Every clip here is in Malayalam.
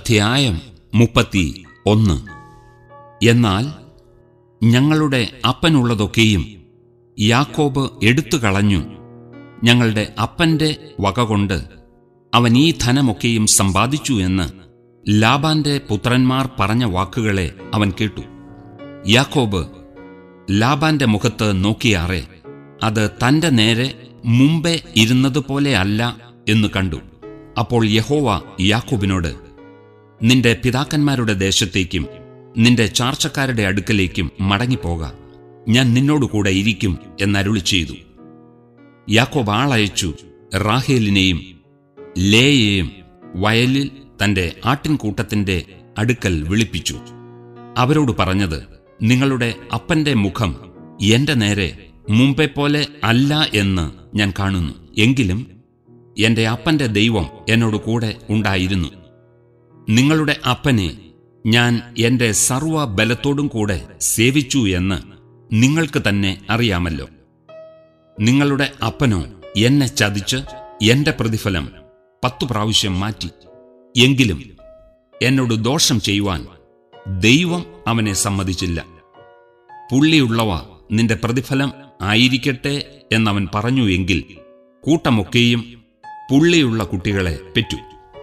അധ്യായം മുപ്പത്തി ഒന്ന് എന്നാൽ ഞങ്ങളുടെ അപ്പനുള്ളതൊക്കെയും യാക്കോബ് എടുത്തു കളഞ്ഞു ഞങ്ങളുടെ അപ്പന്റെ വകകൊണ്ട് അവൻ ഈ ധനമൊക്കെയും സമ്പാദിച്ചു എന്ന് ലാബാന്റെ പുത്രന്മാർ പറഞ്ഞ വാക്കുകളെ അവൻ കേട്ടു യാക്കോബ് ലാബാന്റെ മുഖത്ത് നോക്കിയാറെ അത് തന്റെ നേരെ മുമ്പേ ഇരുന്നതുപോലെ അല്ല എന്ന് കണ്ടു അപ്പോൾ യഹോവ യാക്കോബിനോട് നിന്റെ പിതാക്കന്മാരുടെ ദേശത്തേക്കും നിന്റെ ചാർച്ചക്കാരുടെ അടുക്കലേക്കും മടങ്ങിപ്പോക ഞാൻ നിന്നോടുകൂടെ ഇരിക്കും എന്നരുളി ചെയ്തു യാക്കോബ് ആളയച്ചു റാഹേലിനെയും ലേയെയും വയലിൽ തന്റെ ആട്ടിൻകൂട്ടത്തിന്റെ അടുക്കൽ വിളിപ്പിച്ചു അവരോട് പറഞ്ഞത് നിങ്ങളുടെ അപ്പന്റെ മുഖം എന്റെ നേരെ മുമ്പേ പോലെ അല്ല എന്ന് ഞാൻ കാണുന്നു എങ്കിലും എന്റെ അപ്പന്റെ ദൈവം എന്നോട് കൂടെ ഉണ്ടായിരുന്നു നിങ്ങളുടെ അപ്പനെ ഞാൻ എന്റെ സർവ ബലത്തോടും കൂടെ സേവിച്ചു എന്ന് നിങ്ങൾക്ക് തന്നെ അറിയാമല്ലോ നിങ്ങളുടെ അപ്പനോ എന്നെ ചതിച്ച് എന്റെ പ്രതിഫലം പത്തു പ്രാവശ്യം മാറ്റി എങ്കിലും എന്നോട് ദോഷം ചെയ്യുവാൻ ദൈവം അവനെ സമ്മതിച്ചില്ല പുള്ളിയുള്ളവ നിന്റെ പ്രതിഫലം ആയിരിക്കട്ടെ എന്നവൻ പറഞ്ഞു എങ്കിൽ കൂട്ടമൊക്കെയും പുള്ളിയുള്ള കുട്ടികളെ പെറ്റു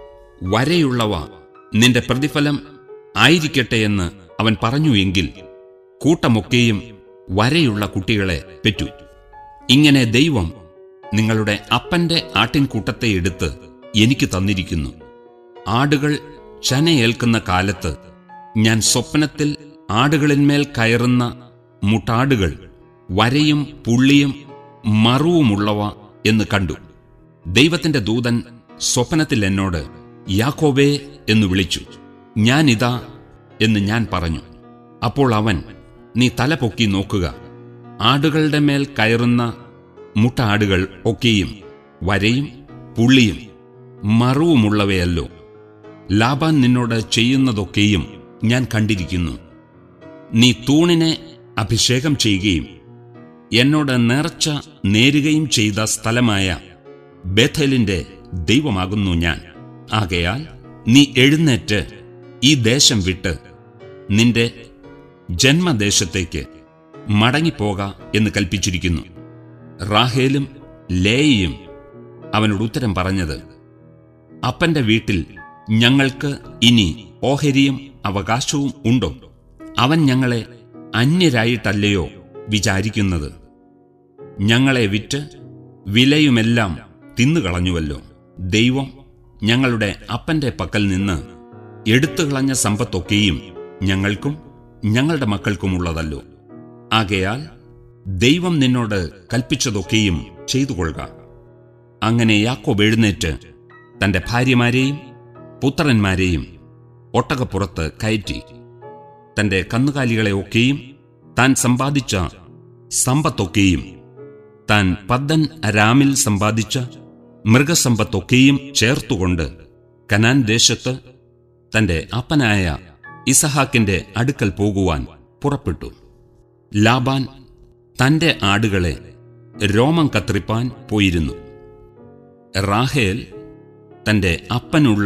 വരയുള്ളവ നിന്റെ പ്രതിഫലം ആയിരിക്കട്ടെ എന്ന് അവൻ പറഞ്ഞു എങ്കിൽ കൂട്ടമൊക്കെയും വരയുള്ള കുട്ടികളെ പെറ്റു ഇങ്ങനെ ദൈവം നിങ്ങളുടെ അപ്പന്റെ ആട്ടിൻകൂട്ടത്തെ എടുത്ത് എനിക്ക് തന്നിരിക്കുന്നു ആടുകൾ ചനയേൽക്കുന്ന കാലത്ത് ഞാൻ സ്വപ്നത്തിൽ ആടുകളിന്മേൽ കയറുന്ന മുട്ടാടുകൾ വരയും പുള്ളിയും മറുവുമുള്ളവ എന്ന് കണ്ടു ദൈവത്തിന്റെ ദൂതൻ സ്വപ്നത്തിൽ എന്നോട് യാക്കോബേ എന്ന് വിളിച്ചു ഞാനിതാ എന്ന് ഞാൻ പറഞ്ഞു അപ്പോൾ അവൻ നീ തല പൊക്കി നോക്കുക ആടുകളുടെ മേൽ കയറുന്ന മുട്ടാടുകൾ ഒക്കെയും വരയും പുള്ളിയും മറുവുമുള്ളവയല്ലോ ലാബാൻ നിന്നോട് ചെയ്യുന്നതൊക്കെയും ഞാൻ കണ്ടിരിക്കുന്നു നീ തൂണിനെ അഭിഷേകം ചെയ്യുകയും എന്നോട് നേർച്ച നേരുകയും ചെയ്ത സ്ഥലമായ ബേഥലിന്റെ ദൈവമാകുന്നു ഞാൻ ആകയാൽ നീ എഴുന്നേറ്റ് ഈ ദേശം വിട്ട് നിന്റെ ജന്മദേശത്തേക്ക് മടങ്ങിപ്പോക എന്ന് കൽപ്പിച്ചിരിക്കുന്നു റാഹേലും ലേയും അവനോട് ഉത്തരം പറഞ്ഞത് അപ്പന്റെ വീട്ടിൽ ഞങ്ങൾക്ക് ഇനി ഓഹരിയും അവകാശവും ഉണ്ടോ അവൻ ഞങ്ങളെ അന്യരായിട്ടല്ലയോ വിചാരിക്കുന്നത് ഞങ്ങളെ വിറ്റ് വിലയുമെല്ലാം തിന്നുകളഞ്ഞുവല്ലോ ദൈവം ഞങ്ങളുടെ അപ്പന്റെ പക്കൽ നിന്ന് എടുത്തുകളഞ്ഞ സമ്പത്തൊക്കെയും ഞങ്ങൾക്കും ഞങ്ങളുടെ മക്കൾക്കുമുള്ളതല്ലോ ആകയാൽ ദൈവം നിന്നോട് കൽപ്പിച്ചതൊക്കെയും ചെയ്തുകൊള്ളുക അങ്ങനെ യാക്കോബ് എഴുന്നേറ്റ് തന്റെ ഭാര്യമാരെയും പുത്രന്മാരെയും ഒട്ടകപ്പുറത്ത് കയറ്റി തന്റെ കന്നുകാലികളെ ഒക്കെയും താൻ സമ്പാദിച്ച സമ്പത്തൊക്കെയും താൻ പദ്ദൻ രാമിൽ സമ്പാദിച്ച മൃഗസമ്പത്തൊക്കെയും ചേർത്തുകൊണ്ട് കനാൻ ദേശത്ത് തന്റെ അപ്പനായ ഇസഹാക്കിന്റെ അടുക്കൽ പോകുവാൻ പുറപ്പെട്ടു ലാബാൻ തന്റെ ആടുകളെ രോമം കത്രിപ്പാൻ പോയിരുന്നു റാഹേൽ തന്റെ അപ്പനുള്ള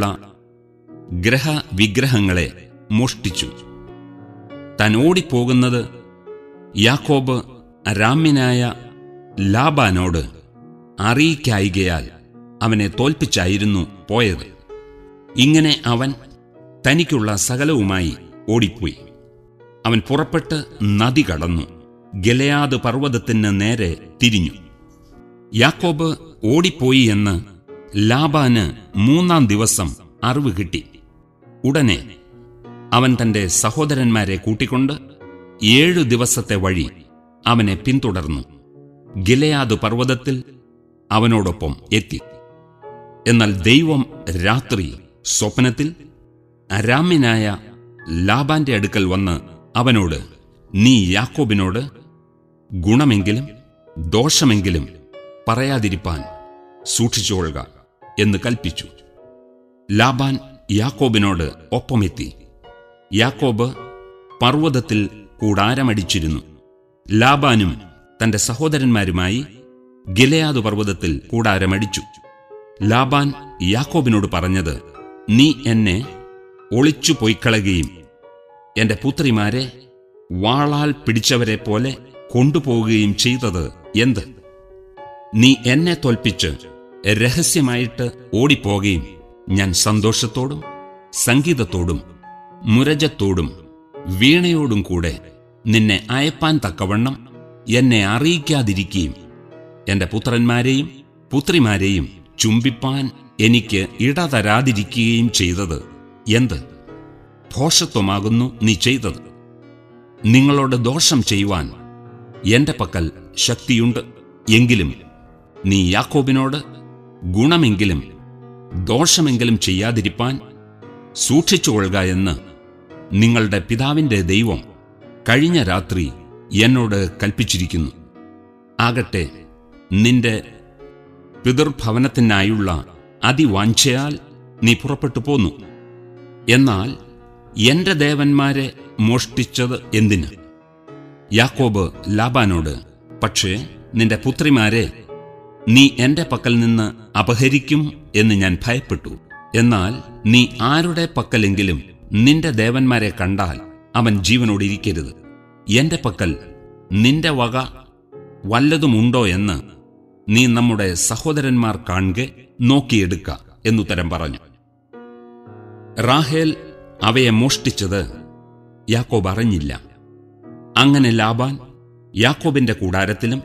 ഗ്രഹവിഗ്രഹങ്ങളെ മോഷ്ടിച്ചു താൻ ഓടിപ്പോകുന്നത് യാക്കോബ് രാമ്യനായ ലാബാനോട് അറിയിക്കായികയാൽ അവനെ തോൽപ്പിച്ചായിരുന്നു പോയത് ഇങ്ങനെ അവൻ തനിക്കുള്ള സകലവുമായി ഓടിപ്പോയി അവൻ പുറപ്പെട്ട് നദി കടന്നു ഗലയാദ് പർവ്വതത്തിന് നേരെ തിരിഞ്ഞു യാക്കോബ് ഓടിപ്പോയി എന്ന് ലാബാന് മൂന്നാം ദിവസം അറിവ് കിട്ടി ഉടനെ അവൻ തന്റെ സഹോദരന്മാരെ കൂട്ടിക്കൊണ്ട് ഏഴു ദിവസത്തെ വഴി അവനെ പിന്തുടർന്നു ഗിലയാദ് പർവ്വതത്തിൽ അവനോടൊപ്പം എത്തി എന്നാൽ ദൈവം രാത്രി സ്വപ്നത്തിൽ അരാമ്യനായ ലാബാന്റെ അടുക്കൽ വന്ന് അവനോട് നീ യാക്കോബിനോട് ഗുണമെങ്കിലും ദോഷമെങ്കിലും പറയാതിരിപ്പാൻ സൂക്ഷിച്ചുകൊള്ളുക എന്ന് കൽപ്പിച്ചു ലാബാൻ യാക്കോബിനോട് ഒപ്പമെത്തി യാക്കോബ് പർവ്വതത്തിൽ കൂടാരമടിച്ചിരുന്നു ലാബാനും തന്റെ സഹോദരന്മാരുമായി ഗിലയാദ് പർവ്വതത്തിൽ കൂടാരമടിച്ചു ലാബാൻ യാക്കോബിനോട് പറഞ്ഞത് നീ എന്നെ ഒളിച്ചു പൊയ്ക്കളയുകയും എന്റെ പുത്രിമാരെ വാളാൽ പിടിച്ചവരെ പോലെ കൊണ്ടുപോവുകയും ചെയ്തത് എന്ത് നീ എന്നെ തോൽപ്പിച്ച് രഹസ്യമായിട്ട് ഓടിപ്പോകുകയും ഞാൻ സന്തോഷത്തോടും സംഗീതത്തോടും മുരജത്തോടും വീണയോടും കൂടെ നിന്നെ അയപ്പാൻ തക്കവണ്ണം എന്നെ അറിയിക്കാതിരിക്കുകയും എന്റെ പുത്രന്മാരെയും പുത്രിമാരെയും ചുംബിപ്പാൻ എനിക്ക് ഇടതരാതിരിക്കുകയും ചെയ്തത് എന്ത് ഭോഷത്വമാകുന്നു നീ ചെയ്തത് നിങ്ങളോട് ദോഷം ചെയ്യുവാൻ എന്റെ പക്കൽ ശക്തിയുണ്ട് എങ്കിലും നീ യാക്കോബിനോട് ഗുണമെങ്കിലും ദോഷമെങ്കിലും ചെയ്യാതിരിപ്പാൻ സൂക്ഷിച്ചുകൊള്ളുക എന്ന് നിങ്ങളുടെ പിതാവിന്റെ ദൈവം കഴിഞ്ഞ രാത്രി എന്നോട് കൽപ്പിച്ചിരിക്കുന്നു ആകട്ടെ നിന്റെ പിതൃഭവനത്തിനായുള്ള അതിവാഞ്ചയാൽ നീ പുറപ്പെട്ടു പോന്നു എന്നാൽ എന്റെ ദേവന്മാരെ മോഷ്ടിച്ചത് എന്തിന് യാക്കോബ് ലാബാനോട് പക്ഷേ നിന്റെ പുത്രിമാരെ നീ എന്റെ പക്കൽ നിന്ന് അപഹരിക്കും എന്ന് ഞാൻ ഭയപ്പെട്ടു എന്നാൽ നീ ആരുടെ പക്കലെങ്കിലും നിന്റെ ദേവന്മാരെ കണ്ടാൽ അവൻ ജീവനോടിരിക്കരുത് എന്റെ പക്കൽ നിന്റെ വക വല്ലതുമുണ്ടോ എന്ന് നീ നമ്മുടെ സഹോദരന്മാർ കാണുക നോക്കിയെടുക്ക എന്നുത്തരം പറഞ്ഞു റാഹേൽ അവയെ മോഷ്ടിച്ചത് യാക്കോബ് അറിഞ്ഞില്ല അങ്ങനെ ലാബാൻ യാക്കോബിന്റെ കൂടാരത്തിലും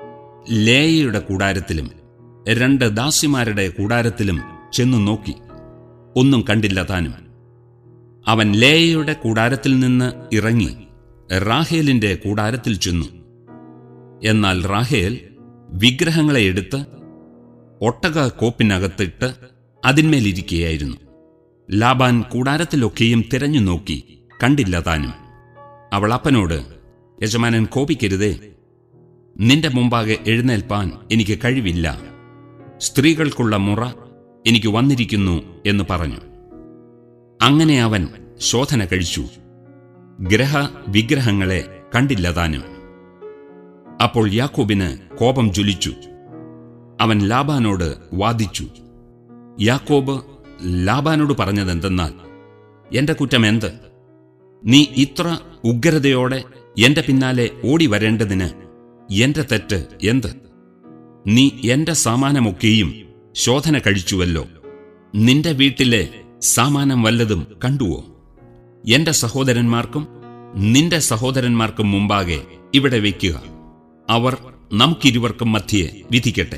ലേയയുടെ കൂടാരത്തിലും രണ്ട് ദാസിമാരുടെ കൂടാരത്തിലും ചെന്നു നോക്കി ഒന്നും കണ്ടില്ല താനും അവൻ ലേയയുടെ കൂടാരത്തിൽ നിന്ന് ഇറങ്ങി റാഹേലിന്റെ കൂടാരത്തിൽ ചെന്നു എന്നാൽ റാഹേൽ വിഗ്രഹങ്ങളെ എടുത്ത് ഒട്ടക കോപ്പിനകത്തിട്ട് അതിന്മേലിരിക്കുകയായിരുന്നു ലാബാൻ കൂടാരത്തിലൊക്കെയും തിരഞ്ഞു നോക്കി കണ്ടില്ല താനും അവൾ അപ്പനോട് യജമാനൻ കോപിക്കരുതേ നിന്റെ മുമ്പാകെ എഴുന്നേൽപ്പാൻ എനിക്ക് കഴിവില്ല സ്ത്രീകൾക്കുള്ള മുറ എനിക്ക് വന്നിരിക്കുന്നു എന്ന് പറഞ്ഞു അങ്ങനെ അവൻ ശോധന കഴിച്ചു ഗ്രഹ വിഗ്രഹങ്ങളെ കണ്ടില്ല താനും അപ്പോൾ യാക്കോബിന് കോപം ജ്വലിച്ചു അവൻ ലാബാനോട് വാദിച്ചു യാക്കോബ് ലാബാനോട് പറഞ്ഞതെന്തെന്നാൽ എന്റെ കുറ്റം എന്ത് നീ ഇത്ര ഉഗ്രതയോടെ എന്റെ പിന്നാലെ ഓടി വരേണ്ടതിന് എന്റെ തെറ്റ് എന്ത് നീ എന്റെ സാമാനമൊക്കെയും ശോധന കഴിച്ചുവല്ലോ നിന്റെ വീട്ടിലെ സാമാനം വല്ലതും കണ്ടുവോ എന്റെ സഹോദരന്മാർക്കും നിന്റെ സഹോദരന്മാർക്കും മുമ്പാകെ ഇവിടെ വയ്ക്കുക അവർ നമുക്കിരുവർക്കും മധ്യേ വിധിക്കട്ടെ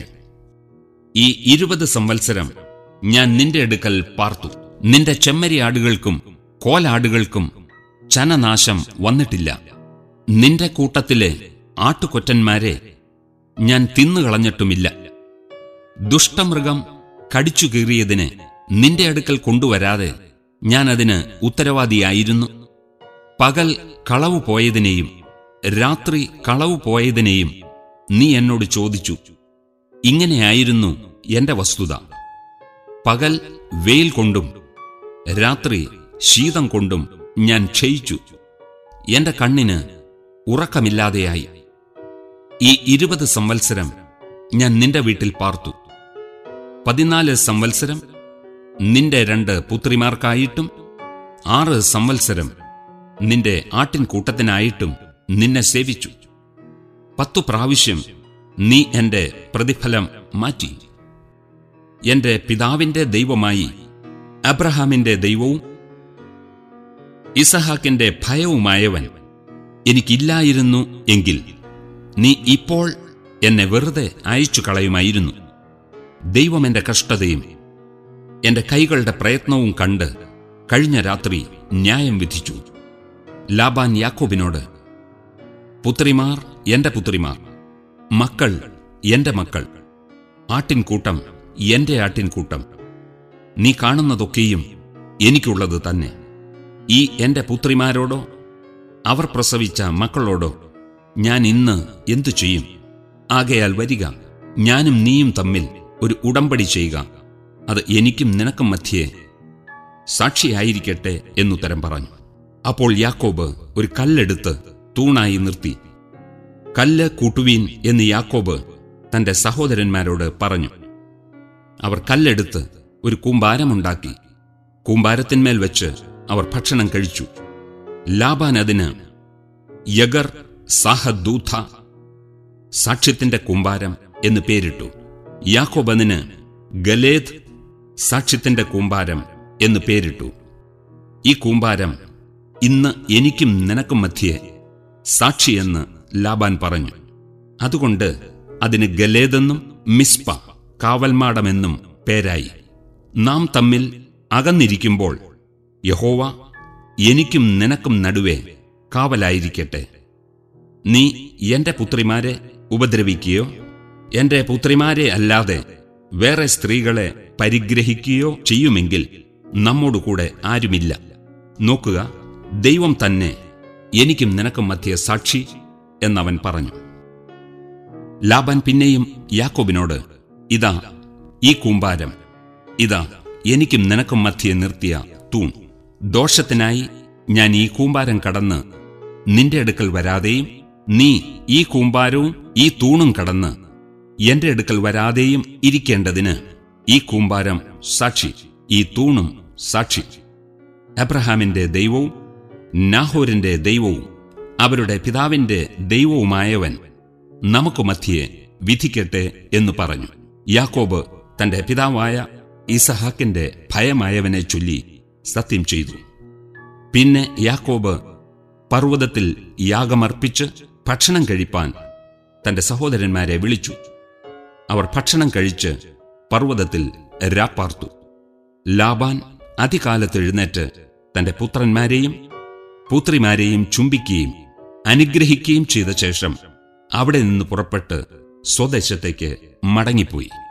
ഈ ഇരുപത് സംവത്സരം ഞാൻ നിന്റെ അടുക്കൽ പാർത്തു നിന്റെ ചെമ്മരി ആടുകൾക്കും കോലാടുകൾക്കും ചനനാശം വന്നിട്ടില്ല നിന്റെ കൂട്ടത്തിലെ ആട്ടുകൊറ്റന്മാരെ ഞാൻ തിന്നുകളഞ്ഞിട്ടുമില്ല ദുഷ്ടമൃഗം കടിച്ചു കീറിയതിന് നിന്റെ അടുക്കൽ കൊണ്ടുവരാതെ ഞാൻ അതിന് ഉത്തരവാദിയായിരുന്നു പകൽ കളവ് പോയതിനെയും രാത്രി കളവ് പോയതിനെയും നീ എന്നോട് ചോദിച്ചു ഇങ്ങനെയായിരുന്നു എന്റെ വസ്തുത പകൽ വെയിൽ കൊണ്ടും രാത്രി ശീതം കൊണ്ടും ഞാൻ ക്ഷയിച്ചു എന്റെ കണ്ണിന് ഉറക്കമില്ലാതെയായി ഈ ഇരുപത് സംവത്സരം ഞാൻ നിന്റെ വീട്ടിൽ പാർത്തു പതിനാല് സംവത്സരം നിന്റെ രണ്ട് പുത്രിമാർക്കായിട്ടും ആറ് സംവത്സരം നിന്റെ ആട്ടിൻകൂട്ടത്തിനായിട്ടും നിന്നെ സേവിച്ചു പത്തു പ്രാവശ്യം നീ എന്റെ പ്രതിഫലം മാറ്റി എന്റെ പിതാവിന്റെ ദൈവമായി അബ്രഹാമിന്റെ ദൈവവും ഇസഹാക്കിന്റെ ഭയവുമായവൻ എനിക്കില്ലായിരുന്നു എങ്കിൽ നീ ഇപ്പോൾ എന്നെ വെറുതെ അയച്ചു കളയുമായിരുന്നു ദൈവം എന്റെ കഷ്ടതയും എന്റെ കൈകളുടെ പ്രയത്നവും കണ്ട് കഴിഞ്ഞ രാത്രി ന്യായം വിധിച്ചു ലാബാൻ യാക്കോബിനോട് പുത്രിമാർ എന്റെ പുത്രിമാർ മക്കൾ എന്റെ മക്കൾ ആട്ടിൻകൂട്ടം എന്റെ ആട്ടിൻകൂട്ടം നീ കാണുന്നതൊക്കെയും എനിക്കുള്ളത് തന്നെ ഈ എന്റെ പുത്രിമാരോടോ അവർ പ്രസവിച്ച മക്കളോടോ ഞാൻ ഇന്ന് എന്തു ചെയ്യും ആകയാൽ വരിക ഞാനും നീയും തമ്മിൽ ഒരു ഉടമ്പടി ചെയ്യുക അത് എനിക്കും നിനക്കും മധ്യേ സാക്ഷിയായിരിക്കട്ടെ എന്നുത്തരം പറഞ്ഞു അപ്പോൾ യാക്കോബ് ഒരു കല്ലെടുത്ത് തൂണായി നിർത്തി കല്ല് കൂട്ടുവീൻ എന്ന് യാക്കോബ് തന്റെ സഹോദരന്മാരോട് പറഞ്ഞു അവർ കല്ലെടുത്ത് ഒരു കൂമ്പാരമുണ്ടാക്കി കൂമ്പാരത്തിന്മേൽ വെച്ച് അവർ ഭക്ഷണം കഴിച്ചു ലാബാൻ അതിന് യഗർ സാഹദൂഥ സാക്ഷ്യത്തിന്റെ കൂമ്പാരം എന്ന് പേരിട്ടു യാക്കോബ് അതിന് ഗലേദ് സാക്ഷ്യത്തിന്റെ കൂമ്പാരം എന്ന് പേരിട്ടു ഈ കൂമ്പാരം ഇന്ന് എനിക്കും നിനക്കും മധ്യേ സാക്ഷിയെന്ന് ലാബാൻ പറഞ്ഞു അതുകൊണ്ട് അതിന് ഗലേതെന്നും മിസ്പ കാവൽമാടമെന്നും പേരായി നാം തമ്മിൽ അകന്നിരിക്കുമ്പോൾ യഹോവ എനിക്കും നിനക്കും നടുവേ കാവലായിരിക്കട്ടെ നീ എന്റെ പുത്രിമാരെ ഉപദ്രവിക്കുകയോ എന്റെ പുത്രിമാരെ അല്ലാതെ വേറെ സ്ത്രീകളെ പരിഗ്രഹിക്കുകയോ ചെയ്യുമെങ്കിൽ നമ്മോടുകൂടെ ആരുമില്ല നോക്കുക ദൈവം തന്നെ എനിക്കും നിനക്കും മധ്യ സാക്ഷി എന്നവൻ പറഞ്ഞു ലാബാൻ പിന്നെയും യാക്കോബിനോട് ഇതാ ഈ കൂമ്പാരം ഇതാ എനിക്കും നിനക്കും മധ്യേ നിർത്തിയ തൂൺ ദോഷത്തിനായി ഞാൻ ഈ കൂമ്പാരം കടന്ന് നിന്റെ അടുക്കൽ വരാതെയും നീ ഈ കൂമ്പാരവും ഈ തൂണും കടന്ന് എന്റെ അടുക്കൽ വരാതെയും ഇരിക്കേണ്ടതിന് ഈ കൂമ്പാരം സാക്ഷി ഈ തൂണും സാക്ഷി അബ്രഹാമിന്റെ ദൈവവും നാഹോരിന്റെ ദൈവവും അവരുടെ പിതാവിന്റെ ദൈവവുമായവൻ നമുക്ക് മധ്യേ വിധിക്കട്ടെ എന്ന് പറഞ്ഞു യാക്കോബ് തന്റെ പിതാവായ ഇസഹാക്കിന്റെ ഭയമായവനെ ചൊല്ലി സത്യം ചെയ്തു പിന്നെ യാക്കോബ് പർവ്വതത്തിൽ യാഗമർപ്പിച്ച് ഭക്ഷണം കഴിപ്പാൻ തന്റെ സഹോദരന്മാരെ വിളിച്ചു അവർ ഭക്ഷണം കഴിച്ച് പർവ്വതത്തിൽ രാപ്പാർത്തു ലാബാൻ അതികാലത്ത് എഴുന്നേറ്റ് തന്റെ പുത്രന്മാരെയും പുത്രിമാരെയും ചുംബിക്കുകയും അനുഗ്രഹിക്കുകയും ചെയ്ത ശേഷം അവിടെ നിന്ന് പുറപ്പെട്ട് സ്വദേശത്തേക്ക് മടങ്ങിപ്പോയി